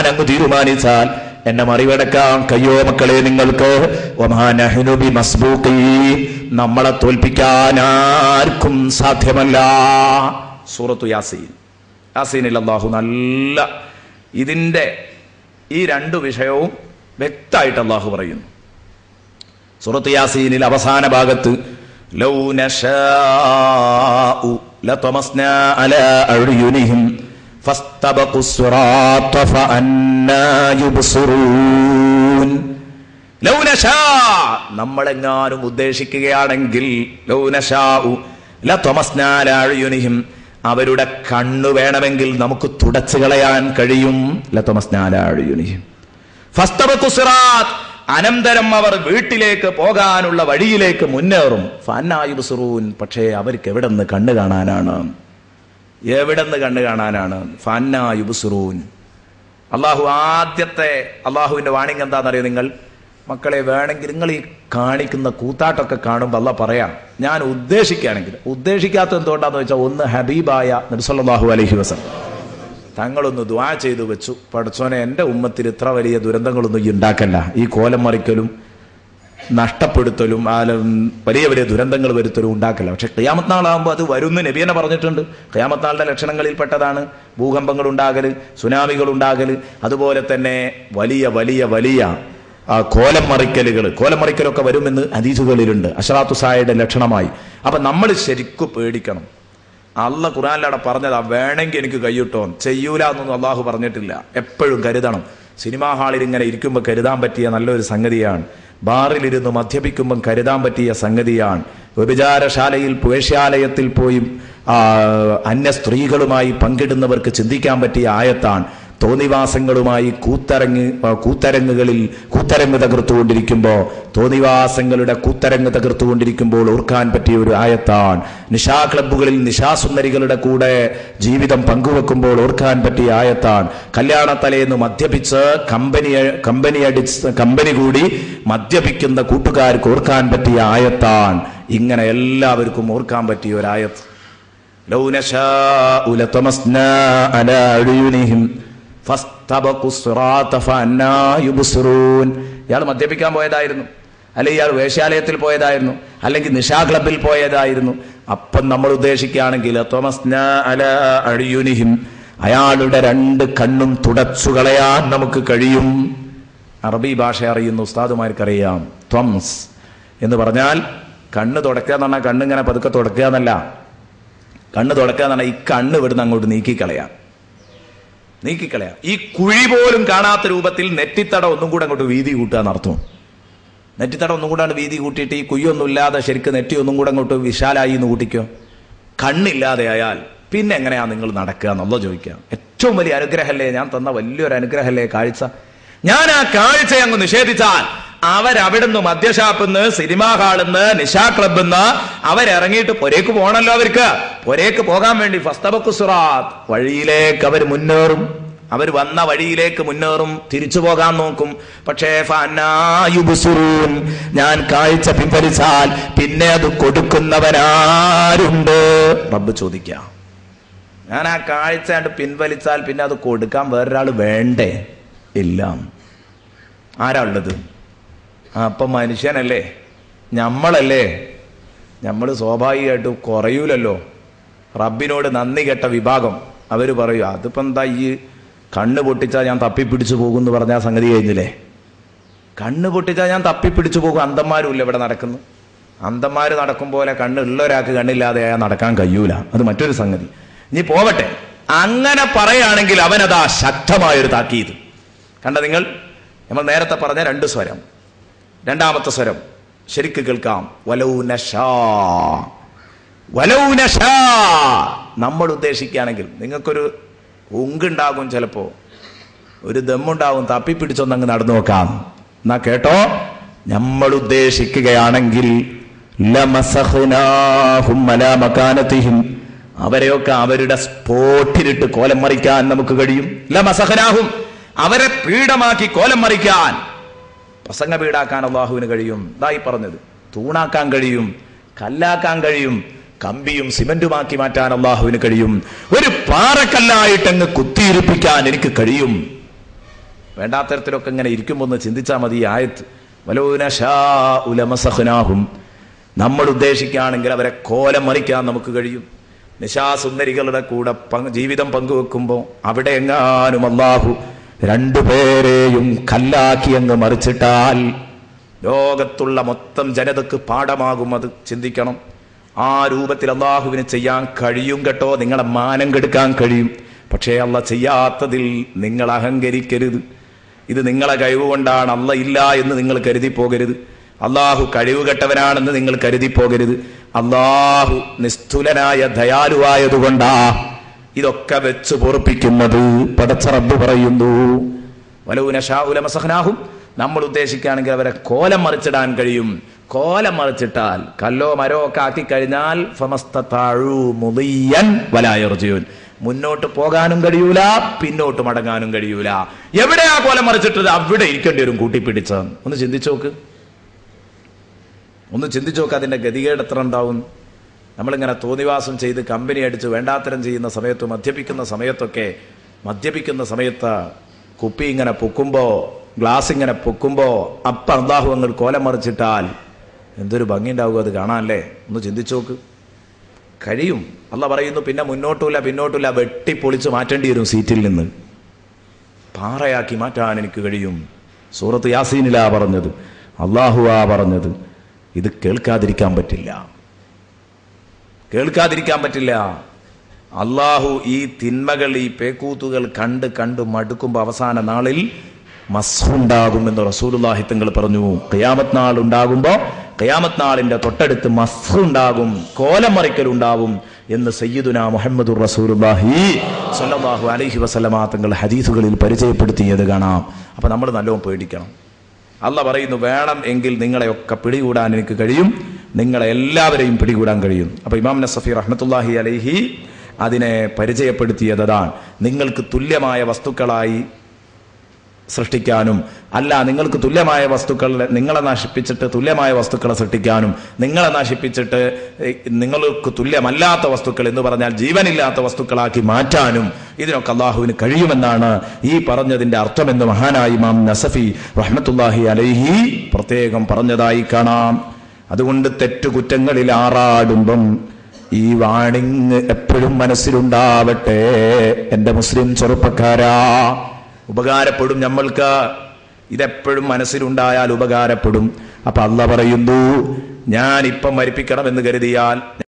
ഞാൻ അങ്ങ് തീരുമാനിച്ചാൽ എന്നെ മറികടക്കാൻ കയ്യോ മക്കളെ നിങ്ങൾക്ക് വമാ നഹ്നു ബിമസ്ബൂഖീൻ. നമ്മളെ തോൽപ്പിക്കാൻ ആർക്കും സാധ്യമല്ല സൂറത്തു യാസീൻ യാസീനിൽ അള്ളാഹു നല്ല ഇതിന്റെ ഈ രണ്ട് വിഷയവും വ്യക്തമായിട്ട് അള്ളാഹു പറയുന്നു സൂറത്ത് യാസീനിൽ അവസാന ഭാഗത്ത് ലൗ നശാഉ ലതമസ്നാ അലാ അഅ്യുനിഹിം ഫസ്തബഖു الصراط فأنا يبصرون ലൗ നശാ നമ്മളെങ്ങാനും ഉദ്ദേശിക്കുകയാണെങ്കിൽ ലൗ നശാഉ ലതമസ്നാ അലാ അഅ്യുനിഹിം അവരുടെ കണ്ണു വേണമെങ്കിൽ നമുക്ക് തുടച്ചു കളയാൻ കഴിയും ലതമസ്നാ അലാ അഅ്യുനിഹിം ഫസ്തബഖു സിറാത്ത് അനന്തരം അവർ വീട്ടിലേക്ക് പോകാനുള്ള വഴിയിലേക്ക് മുന്നേറും ഫന്നായുബുസുറൂൻ പക്ഷേ അവർക്ക് എവിടെ നിന്ന് കണ്ണു കാണാനാണ് എവിടെ നിന്ന് കണ്ണു കാണാനാണ് ഫന്നായുബുസുറൂൻ അള്ളാഹു ആദ്യത്തെ അള്ളാഹുവിന്റെ വാണിംഗ് എന്താണെന്നറിയോ നിങ്ങൾ മക്കളെ വേണമെങ്കിൽ നിങ്ങൾ ഈ കാണിക്കുന്ന കൂത്താട്ടൊക്കെ കാണുമ്പോൾ അല്ല പറയാം ഞാൻ ഉദ്ദേശിക്കുകയാണെങ്കിൽ ഉദ്ദേശിക്കാത്ത എന്തുകൊണ്ടാന്ന് വെച്ചാൽ ഒന്ന് ഹബീബായ നബിസല്ലാഹു അലഹി വസല്ലം തങ്ങളൊന്ന് ദ്വാ ചെയ്തു വെച്ചു പഠിച്ചോനെ എൻ്റെ ഉമ്മത്തിൽ ഇത്ര വലിയ ദുരന്തങ്ങളൊന്നും ഈ ഉണ്ടാക്കല്ല ഈ കോലം മറിക്കലും നഷ്ടപ്പെടുത്തലും ആ വലിയ വലിയ ദുരന്തങ്ങൾ വരുത്തലും ഉണ്ടാക്കല്ല പക്ഷെ ക്യാമത്ത് നാളാകുമ്പോൾ അത് വരുന്ന നബിയനെ പറഞ്ഞിട്ടുണ്ട് ക്യാമത്ത് നാളിന്റെ ലക്ഷണങ്ങളിൽ പെട്ടതാണ് ഭൂകമ്പങ്ങൾ ഉണ്ടാകല് സുനാമികൾ ഉണ്ടാകല് അതുപോലെ തന്നെ വലിയ വലിയ വലിയ ആ, കോലം മറിക്കലുകൾ കോലം മറിക്കലൊക്കെ വരുമെന്ന് ഹദീസുകളിലുണ്ട് അഷറാത്തുസായുടെ ലക്ഷണമായി അപ്പൊ നമ്മൾ ശരിക്കും പേടിക്കണം അല്ല ഖുറാനിലവിടെ പറഞ്ഞതാ വേണമെങ്കിൽ എനിക്ക് കൈയിട്ടോ ചെയ്യൂല എന്നൊന്നും അള്ളാഹു പറഞ്ഞിട്ടില്ല എപ്പോഴും കരുതണം സിനിമാ ഹാളിൽ ഇങ്ങനെ ഇരിക്കുമ്പോൾ കരുതാൻ പറ്റിയ നല്ലൊരു സംഗതിയാണ് ബാറിലിരുന്ന് മദ്യപിക്കുമ്പം കരുതാൻ പറ്റിയ സംഗതിയാണ് വ്യഭിചാരശാലയിൽ വേശ്യാലയത്തിൽ പോയി ആ, അന്യ സ്ത്രീകളുമായി പങ്കിടുന്നവർക്ക് ചിന്തിക്കാൻ പറ്റിയ ആയത്താണ് തോന്നിവാസങ്ങളുമായി കൂത്തരങ്ങ് ആ, കൂത്തരങ്ങുകളിൽ കൂത്തരങ്ങ് തകർത്തുകൊണ്ടിരിക്കുമ്പോൾ തോന്നിവാസങ്ങളുടെ കൂത്തരങ്ങ് തകർത്തുകൊണ്ടിരിക്കുമ്പോൾ ഓർക്കാൻ പറ്റിയ ഒരു ആയത്താണ് നിശാ ക്ലബ്ബുകളിൽ നിശാസുന്ദരികളുടെ കൂടെ ജീവിതം പങ്കുവെക്കുമ്പോൾ ഓർക്കാൻ പറ്റിയ ആയത്താണ് കല്യാണത്തലേന്ന് മദ്യപിച്ച് കമ്പനി കമ്പനി അടിച്ച് കമ്പനി കൂടി മദ്യപിക്കുന്ന കൂട്ടുകാർക്ക് ഓർക്കാൻ പറ്റിയ ആയത്താണ് ഇങ്ങനെ എല്ലാവർക്കും ഓർക്കാൻ പറ്റിയ ഒരു ആയത്ത് لو نشاء لطمسنا على أعينهم فاستبقوا الصراط فأنا يبصرون ഇയാൾ മദ്യപിക്കാൻ പോയതായിരുന്നു അല്ലെങ്കിൽ ഇയാൾ വേശ്യാലയത്തിൽ പോയതായിരുന്നു അല്ലെങ്കിൽ നിശാ ക്ലബിൽ പോയതായിരുന്നു അപ്പം നമ്മൾ ഉദ്ദേശിക്കുകയാണെങ്കിൽ ത്വമസ്ന അല അഴിയുനിഹിം അയാളുടെ രണ്ട് കണ്ണും തുടച്ചു കളയാൻ നമുക്ക് കഴിയും അറബി ഭാഷ അറിയുന്ന ഉസ്താദുമാർക്കറിയാം ത്വംസ് എന്ന് പറഞ്ഞാൽ കണ്ണ് തുടക്കുക എന്ന് പറഞ്ഞാൽ കണ്ണിങ്ങനെ പതുക്കെ തുടക്കുക എന്നല്ല കണ്ണ് തുടക്കുക എന്ന് പറഞ്ഞാൽ ഈ കണ്ണ് ഇവിടുന്ന് അങ്ങോട്ട് നീക്കിക്കളയാം നീക്കിക്കളയാം ഈ കുഴി പോലും കാണാത്ത രൂപത്തിൽ നെറ്റിത്തട ഒന്നും കൂടെ അങ്ങോട്ട് വീതി കൂട്ടുക എന്നർത്ഥം നെറ്റിത്തട ഒന്നും കൂടെ വീതി കൂട്ടിയിട്ട് ഈ കുയ്യൊന്നും ഇല്ലാതെ ശരിക്കും നെറ്റി ഒന്നും കൂടെ അങ്ങോട്ട് വിശാലായി എന്ന് കൂട്ടിക്കോ കണ്ണില്ലാതെ ആയാൽ പിന്നെ എങ്ങനെയാ നിങ്ങൾ നടക്കുക എന്നുള്ള ചോദിക്കുക ഏറ്റവും വലിയ അനുഗ്രഹമല്ലേ ഞാൻ തന്ന വലിയൊരു അനുഗ്രഹമല്ലേ കാഴ്ച ഞാൻ ആ കാഴ്ച അങ്ങ് നിഷേധിച്ചാൽ അവരവിടുന്ന് മദ്യഷാപ്പിന്ന് സിനിമാ ഹാളിന്ന് നിശാ ക്ലബിന്ന് അവരിറങ്ങിയിട്ട് പൊരേക്ക് പോകണല്ലോ അവർക്ക് പൊരേക്ക് പോകാൻ വേണ്ടി ഫസ്തബക്കു സുറാത്ത് വഴിയിലേക്ക് അവർ മുന്നേറും അവർ വന്ന വഴിയിലേക്ക് മുന്നേറും തിരിച്ചു പോകാൻ നോക്കും പക്ഷേ ഫനായുബുസുറൂൻ ഞാൻ കാഴ്ച പിൻവലിച്ചാൽ പിന്നെ അത് കൊടുക്കുന്നവനാരുണ്ട് റബ്ബ് ചോദിക്കാം ഞാൻ ആ കാഴ്ച കണ്ട് പിൻവലിച്ചാൽ പിന്നെ അത് കൊടുക്കാൻ വേറൊരാൾ വേണ്ടേ ഇല്ല ആരാ ഉള്ളത് ആ, അപ്പൊ മനുഷ്യനല്ലേ ഞമ്മളല്ലേ നമ്മൾ സ്വാഭാവികമായിട്ടും കുറയൂലല്ലോ റബ്ബിനോട് നന്ദി കെട്ട വിഭാഗം അവർ പറയും അതിപ്പോ എന്താ ഈ കണ്ണ് പൊട്ടിച്ചാൽ ഞാൻ തപ്പിപ്പിടിച്ചു പോകും എന്ന് പറഞ്ഞ ആ സംഗതി കഴിഞ്ഞില്ലേ കണ്ണ് പൊട്ടിച്ചാൽ ഞാൻ തപ്പിപ്പിടിച്ചു പോകും അന്തന്മാരും ഇല്ല ഇവിടെ നടക്കുന്നു അന്തന്മാര് നടക്കും പോലെ കണ്ണ് ഉള്ള ഒരാൾക്ക് കണ്ണില്ലാതെ ആയാൽ നടക്കാൻ കഴിയൂല അത് മറ്റൊരു സംഗതി ഇനി പോവട്ടെ അങ്ങനെ പറയുകയാണെങ്കിൽ അവനതാ ശക്തമായൊരു താക്കീത് കണ്ട നിങ്ങൾ നമ്മൾ നേരത്തെ പറഞ്ഞ രണ്ട് സ്വരം രണ്ടാമത്തെ സ്വരം ശരിക്ക് കേൾക്കാം വലൗ നശാ വലൗ നശാ നമ്മൾ ഉദ്ദേശിക്കുകയാണെങ്കിൽ നിങ്ങൾക്കൊരു ഉങ്കുണ്ടാകും ചിലപ്പോ ഒരു ദമ്മുണ്ടാവും തപ്പിപ്പിടിച്ചൊന്നങ്ങ് നടന്നു നോക്കാം എന്നാ കേട്ടോ നമ്മൾ ഉദ്ദേശിക്കുകയാണെങ്കിൽ ലമസഖ്നാഹും അലാ മകാനത്തിഹിം. അവരെയൊക്കെ അവരുടെ സ്പോട്ടിലിട്ട് കോലം മറിക്കാൻ നമുക്ക് കഴിയും ലമസഖനാഹും അവരെ പീഡമാക്കി കോലം മറിക്കാൻ പ്രസംഗ പീഡാക്കാൻ അള്ളാഹുവിന് കഴിയും ഇതായി പറഞ്ഞത് തൂണാക്കാൻ കഴിയും കല്ലാക്കാൻ കഴിയും കമ്പിയും സിമന്റുമാക്കി മാറ്റാൻ അള്ളാഹുവിന് കഴിയും ഒരു പാറക്കല്ലായിട്ടങ്ങ് കുത്തിയിരിപ്പിക്കാൻ എനിക്ക് കഴിയും വേണ്ടാത്തരത്തിലൊക്കെ ഇങ്ങനെ ഇരിക്കുമ്പോൾ ഒന്ന് ചിന്തിച്ചാൽ മതി ഈ ആയത്ത് വലോനശാ ഉലമസഹനാഹും നമ്മൾ ഉദ്ദേശിക്കുകയാണെങ്കിൽ അവരെ കോലം മറിക്കാൻ നമുക്ക് കഴിയും നിശാസുന്ദരികളുടെ കൂടെ പങ്ക് ജീവിതം പങ്കുവെക്കുമ്പോൾ അവിടെ എങ്ങാനും അള്ളാഹു രണ്ടുപേരെയും കല്ലാക്കി അങ്ങ് മറിച്ചിട്ടാൽ ലോകത്തുള്ള മൊത്തം ജനതക്ക് പാഠമാകും അത് ചിന്തിക്കണം ആ രൂപത്തിൽ അള്ളാഹുവിന് ചെയ്യാൻ കഴിയും കേട്ടോ നിങ്ങളെ മാനം കെടുക്കാൻ കഴിയും പക്ഷേ അല്ല ചെയ്യാത്തതിൽ നിങ്ങൾ അഹങ്കരിക്കരുത് ഇത് നിങ്ങളെ കഴിവ് കൊണ്ടാണ് അല്ല ഇല്ല എന്ന് നിങ്ങൾ കരുതി പോകരുത് അള്ളാഹു കഴിവുകെട്ടവനാണെന്ന് നിങ്ങൾ കരുതി പോകരുത് അള്ളാഹു നിസ്തുലനായ ദയാലുവായതുകൊണ്ടാ ഇതൊക്കെ വെച്ച് പൊറുപ്പിക്കുന്നത് പടച്ച റബ്ബ് പറയുന്നു വലവുനഷാഹുലമസഹനാഹും നമ്മൾ ഉദ്ദേശിക്കുകയാണെങ്കിൽ അവരെ കോലം മറിച്ചിടാൻ കഴിയും കോലം മറിച്ചിട്ടാൽ കല്ലോ മരോ ഒക്കെ ആക്കി കഴിഞ്ഞാൽ ഫമസ്തതാഴു മുളിയൻ വലായർജുൻ മുന്നോട്ട് പോകാനും കഴിയൂല പിന്നോട്ട് മടങ്ങാനും കഴിയൂല എവിടെയാ കോലം മറിച്ചിട്ടത് അവിടെ ഇരിക്കേണ്ടി വരും കൂട്ടിപ്പിടിച്ച ഒന്ന് ചിന്തിച്ചു നോക്ക് ഒന്ന് ചിന്തിച്ചു നോക്ക് അതിന്റെ ഗതികേട് എത്ര ഉണ്ടാവും നമ്മളിങ്ങനെ തോന്നിവാസം ചെയ്ത് കമ്പനി അടിച്ച് വേണ്ടാത്തരം ചെയ്യുന്ന സമയത്ത് മദ്യപിക്കുന്ന സമയത്തൊക്കെ മദ്യപിക്കുന്ന സമയത്ത് കുപ്പി ഇങ്ങനെ പൊക്കുമ്പോ ഗ്ലാസ് ഇങ്ങനെ പൊക്കുമ്പോ അപ്പ അള്ളാഹു അങ്ങ് കോലം മറിച്ചിട്ടാൽ എന്തൊരു ഭംഗി ഉണ്ടാവും അത് കാണാനല്ലേ ഒന്ന് ചിന്തിച്ചു നോക്ക് കഴിയും അല്ല പറയുന്നു പിന്നെ മുന്നോട്ടുമില്ല പിന്നോട്ടുമില്ല വെട്ടിപ്പൊളിച്ച് മാറ്റേണ്ടി വരും സീറ്റിൽ നിന്ന് പാറയാക്കി മാറ്റാൻ എനിക്ക് കഴിയും സൂറത്ത് യാസീനിലാ പറഞ്ഞത് അള്ളാഹുവാ പറഞ്ഞത് ഇത് കേൾക്കാതിരിക്കാൻ പറ്റില്ല കേൾക്കാതിരിക്കാൻ പറ്റില്ല അള്ളാഹു ഈ തിന്മകൾ ഈ പേക്കൂത്തുകൾ കണ്ട് കണ്ട് മടുക്കുമ്പോൾ അവസാന നാളിൽ മസ്ഹുണ്ടാകുമെന്ന് റസൂലുള്ളാഹി തങ്ങൾ പറഞ്ഞു ഖിയാമത്ത് നാൾ ഉണ്ടാകുമ്പോൾ ഖിയാമത്ത് നാളിന്റെ തൊട്ടടുത്ത് മസ്ഹ് ഉണ്ടാകും കോലം മറിക്കൽ ഉണ്ടാവും എന്ന് സയ്യിദുന മുഹമ്മദുർ റസൂലുള്ളാഹി സ്വല്ലല്ലാഹു അലൈഹി വസല്ലമ തങ്ങൾ ഹദീസുകളിൽ പരിചയപ്പെടുത്തിയത് കാണാം അപ്പൊ നമ്മൾ നല്ലോണം പേടിക്കണം അല്ല പറയുന്നു വേണം എങ്കിൽ നിങ്ങളെയൊക്കെ പിടികൂടാൻ എനിക്ക് കഴിയും നിങ്ങളെ എല്ലാവരെയും പിടികൂടാൻ കഴിയും അപ്പൊ ഇമാം നസഫി റഹ്മത്തുല്ലാഹി അലൈഹി അതിനെ പരിചയപ്പെടുത്തിയത് അതാണ് നിങ്ങൾക്ക് തുല്യമായ വസ്തുക്കളായി സൃഷ്ടിക്കാനും അല്ല നിങ്ങൾക്ക് തുല്യമായ വസ്തുക്കൾ നിങ്ങളെ നശിപ്പിച്ചിട്ട് തുല്യമായ വസ്തുക്കളെ സൃഷ്ടിക്കാനും നിങ്ങളെ നശിപ്പിച്ചിട്ട് ഏഹ്, നിങ്ങൾക്ക് തുല്യമല്ലാത്ത വസ്തുക്കൾ എന്ന് പറഞ്ഞാൽ ജീവനില്ലാത്ത വസ്തുക്കളാക്കി മാറ്റാനും ഇതിനൊക്കെ അള്ളാഹുവിന് കഴിയുമെന്നാണ് ഈ പറഞ്ഞതിന്റെ അർത്ഥമെന്ന് മഹാനായി ഇമാം നസഫി റഹ്മത്തുല്ലാഹി അലൈഹി പ്രത്യേകം പറഞ്ഞതായി കാണാം അതുകൊണ്ട് തെറ്റുകുറ്റങ്ങളിൽ ആറാടുമ്പം ഈ വാണിങ് എപ്പോഴും മനസ്സിലുണ്ടാവട്ടെ എന്റെ മുസ്ലിം ചെറുപ്പക്കാരാ ഉപകാരപ്പെടും നമ്മൾക്ക് ഇതെപ്പോഴും മനസ്സിലുണ്ടായാൽ ഉപകാരപ്പെടും അപ്പൊ അല്ല പറയുന്നു ഞാൻ ഇപ്പം മരിപ്പിക്കണം എന്ന് കരുതിയാൽ